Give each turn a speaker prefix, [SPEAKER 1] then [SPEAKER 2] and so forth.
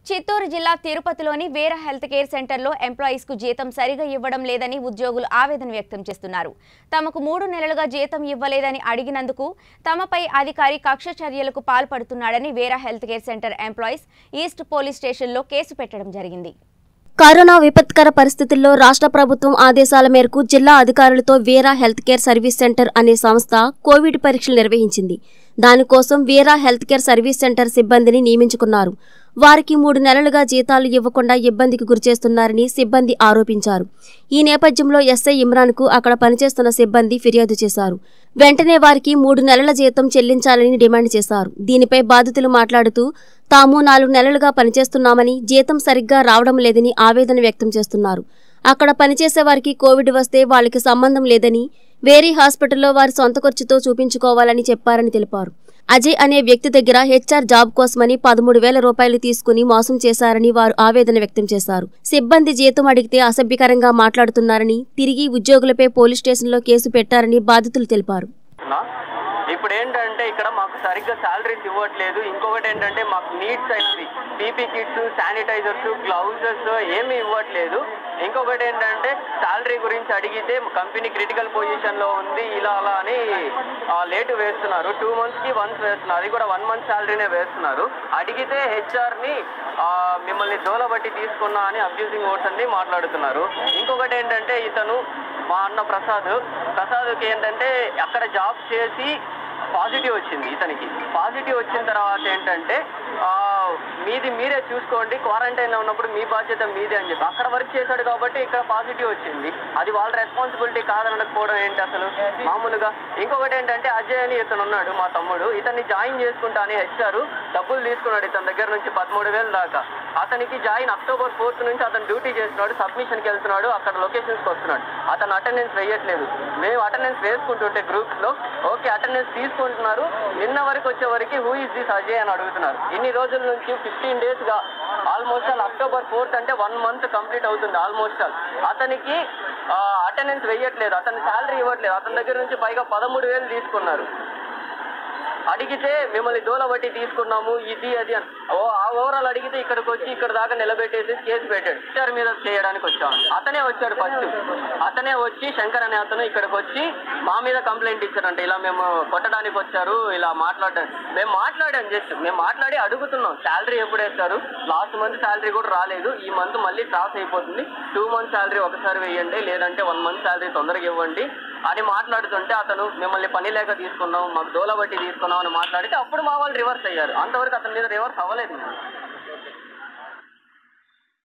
[SPEAKER 1] చిత్తూరు జిల్లా తిరుపతిలోని Veera health care సెంటర్లో ఎంప్లాయీస్ కు జీతం సరిగా ఇవ్వడం లేదని ఉద్యోగులు ఆవేదన వ్యక్తం చేస్తున్నారు తమకు మూడు నెలలుగా జీతం ఇవ్వలేదని అడిగినందుకు తమపై అధికారి కక్ష చర్యలకు పాల్పడుతున్నాడని Veera health care center employees east police స్టేషన్లో కేసు పెట్టడం జరిగింది
[SPEAKER 2] కరోనా విపత్కర పరిస్థితుల్లో రాష్ట్ర ప్రభుత్వం ఆదేశాల మేరకు జిల్లా అధికారులతో Veera health care service center అనే సంస్థ కోవిడ్ పరీక్షలు నిర్వహించింది దానికోసం Veera health care service center సిబ్బందిని నియమించుకున్నారు వారికి మూడు నెలలుగా జీతాలు ఇవ్వకుండా ఇబ్బందికి గురిచేస్తున్నారని సిబ్బంది ఆరోపించారు ఈ నేపథ్యంలో ఎస్ఐ ఇమ్రాన్కు అక్కడ పనిచేస్తున్న సిబ్బంది ఫిర్యాదు చేశారు వెంటనే వారికి మూడు నెలల జీతం చెల్లించాలని డిమాండ్ చేశారు దీనిపై బాధితులు మాట్లాడుతూ తాము నాలుగు నెలలుగా పనిచేస్తున్నామని జీతం సరిగ్గా రావడం లేదని ఆవేదన వ్యక్తం చేస్తున్నారు అక్కడ పనిచేసే వారికి కోవిడ్ వస్తే వాళ్ళకి సంబంధం లేదని వేరే హాస్పిటల్లో వారి సొంత ఖర్చుతో చూపించుకోవాలని చెప్పారని తెలిపారు అజయ్ అనే వ్యక్తి దగ్గర హెచ్ఆర్ జాబ్ కోసమని పదమూడు వేల రూపాయలు తీసుకుని మోసం చేశారని వారు ఆవేదన వ్యక్తం చేశారు సిబ్బంది జీతం అడిగితే అసభ్యకరంగా మాట్లాడుతున్నారని తిరిగి ఉద్యోగులపై పోలీస్ స్టేషన్లో కేసు పెట్టారని బాధితులు తెలిపారు
[SPEAKER 3] నా? ఇప్పుడు ఏంటంటే ఇక్కడ మాకు సరిగ్గా శాలరీస్ ఇవ్వట్లేదు ఇంకొకటి ఏంటంటే మాకు నీడ్స్ అయినవి పీపీ కిట్స్ శానిటైజర్స్ గ్లౌజెస్ ఏమీ ఇవ్వట్లేదు ఇంకొకటి ఏంటంటే శాలరీ గురించి అడిగితే కంపెనీ క్రిటికల్ పొజిషన్లో ఉంది ఇలా అలా అని లేట్ వేస్తున్నారు టూ మంత్స్కి వన్స్ వేస్తున్నారు అది కూడా వన్ మంత్ శాలరీనే వేస్తున్నారు అడిగితే హెచ్ఆర్ని మిమ్మల్ని దోలబట్టి తీసుకున్నా అని అబ్యూజింగ్ వర్డ్స్ అన్ని మాట్లాడుతున్నారు ఇంకొకటి ఏంటంటే ఇతను మా అన్న ప్రసాద్ ప్రసాద్కి ఏంటంటే అక్కడ జాబ్ చేసి పాజిటివ్ వచ్చింది ఇతనికి పాజిటివ్ వచ్చిన తర్వాత ఏంటంటే ఆ, మీది మీరే చూసుకోండి క్వారంటైన్లో ఉన్నప్పుడు మీ బాధ్యత మీదే అని చెప్పి అక్కడ వర్క్ చేశాడు కాబట్టి ఇక్కడ పాజిటివ్ వచ్చింది అది వాళ్ళ రెస్పాన్సిబిలిటీ కాదనకపోవడం ఏంటి అసలు మామూలుగా ఇంకొకటి ఏంటంటే అజయ్ అని ఇతను ఉన్నాడు మా తమ్ముడు ఇతన్ని జాయిన్ చేసుకుంటా అని హెచ్ఆర్ డబ్బులు తీసుకున్నాడు ఇతని దగ్గర నుంచి పదమూడు వేలు దాకా అతనికి జాయిన్ అక్టోబర్ ఫోర్త్ నుంచి అతను డ్యూటీ చేస్తున్నాడు సబ్మిషన్కి వెళ్తున్నాడు అక్కడ లొకేషన్స్కి వస్తున్నాడు అతను అటెండెన్స్ వేయట్లేదు మేము అటెండెన్స్ వేసుకుంటుంటే గ్రూప్స్లో ఓకే అటెండెన్స్ తీసుకుంటున్నారు నిన్న వరకు వచ్చే వరకు హూ ఇస్ దిస్ అజయ్ అని అడుగుతున్నారు ఇన్ని రోజుల నుంచి ఫిఫ్టీన్ డేస్గా ఆల్మోస్ట్ ఆల్ అక్టోబర్ ఫోర్త్ అంటే వన్ మంత్ కంప్లీట్ అవుతుంది ఆల్మోస్ట్ ఆల్ అతనికి అటెండెన్స్ వేయట్లేదు అతని శాలరీ ఇవ్వట్లేదు అతని దగ్గర నుంచి పైగా పదమూడు వేలు తీసుకున్నారు అడిగితే మిమ్మల్ని దూలబట్టి తీసుకున్నాము ఇది అది అని ఓ ఆ ఓవరాల్ అడిగితే ఇక్కడికి వచ్చి ఇక్కడ దాకా నిలబెట్టేసి కేసు పెట్టాడు ఇద్దరి మీద చేయడానికి వచ్చాం అతనే వచ్చాడు ఫస్ట్ అతనే వచ్చి శంకర్ అనే అతను ఇక్కడికి వచ్చి మా మీద కంప్లైంట్ ఇచ్చారంట ఇలా మేము కొట్టడానికి వచ్చారు ఇలా మాట్లాడడానికి మేము మాట్లాడాం జస్ట్ మేము మాట్లాడి అడుగుతున్నాం శాలరీ ఎప్పుడు వేస్తారు లాస్ట్ మంత్ శాలరీ కూడా రాలేదు ఈ మంత్ మళ్ళీ క్రాస్ అయిపోతుంది టూ మంత్ శాలరీ ఒకసారి వేయండి లేదంటే వన్ మంత్ శాలరీ తొందరగా ఇవ్వండి అని మాట్లాడుతుంటే అతను మిమ్మల్ని పని లేక తీసుకున్నాం మాకు దోల బట్టి తీసుకున్నాం అని మాట్లాడితే అప్పుడు మా వాళ్ళు రివర్స్ అయ్యారు అంతవరకు అతని మీద రివర్స్ అవ్వలేదు మేము